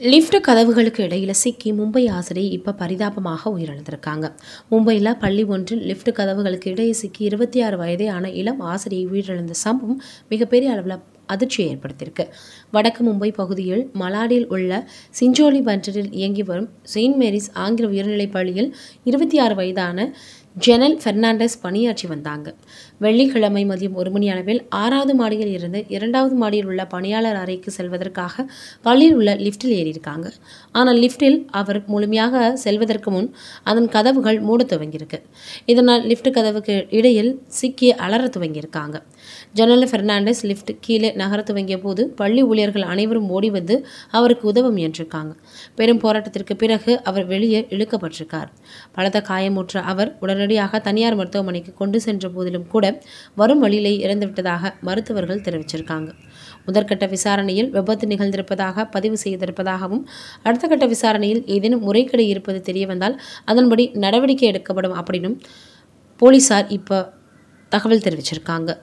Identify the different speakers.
Speaker 1: lift கதவுகளுக்கு இடையில் சிக்கி மும்பை ஆசிரியை இப்போ பரிதாபமாக உயிரிழந்திருக்காங்க மும்பையில் பள்ளி ஒன்றில் லிஃப்ட் கதவுகளுக்கு இடையே சிக்கி இருபத்தி ஆறு வயதே ஆன இளம் ஆசிரியை உயிரிழந்த சம்பவம் மிகப்பெரிய அளவில் அதிர்ச்சியை ஏற்படுத்தியிருக்கு வடக்கு மும்பை பகுதியில் மலாடில் உள்ள சிஞ்சோலி பண்டரில் இயங்கி வரும் செயின்ட் மேரிஸ் ஆங்கில உயர்நிலைப் பள்ளியில் இருபத்தி ஆறு வயதான ஜெனல் பெர்னாண்டஸ் பணியாற்றி வந்தாங்க வெள்ளிக்கிழமை மதியம் ஒரு மணி அளவில் ஆறாவது மாடியில் இருந்து இரண்டாவது மாடியில் உள்ள பணியாளர் அறைக்கு செல்வதற்காக பள்ளியில் உள்ள லிஃப்டில் ஏறியிருக்காங்க ஆனால் லிஃப்டில் அவர் முழுமையாக செல்வதற்கு முன் அதன் கதவுகள் மூட துவங்கியிருக்கு இதனால் லிஃப்ட் கதவுக்கு இடையில் சிக்கி அலற துவங்கியிருக்காங்க ஜெனல் பெர்னாண்டஸ் லிஃப்ட் கீழே நகர துவங்கிய போது பள்ளி ஊழியர்கள் அனைவரும் ஓடி வந்து அவருக்கு உதவ முயன்றிருக்காங்க பெரும் போராட்டத்திற்கு பிறகு அவர் வெளியே இழுக்கப்பட்டிருக்கார் பலத்த காயமுற்ற அவர் உடனடியாக தனியார் மருத்துவமனைக்கு கொண்டு சென்ற போதிலும் கூட வரும் வழியிலே இறந்துவிட்டதாக மருத்துவர்கள் தெரிவிச்சிருக்காங்க முதற்கட்ட விசாரணையில் விபத்து நிகழ்ந்திருப்பதாக பதிவு செய்திருப்பதாகவும் அடுத்த கட்ட விசாரணையில் ஏதேனும் முறைகேடு இருப்பது தெரியவந்தால் அதன்படி நடவடிக்கை எடுக்கப்படும் அப்படின்னும் போலீசார் இப்போ தகவல் தெரிவிச்சிருக்காங்க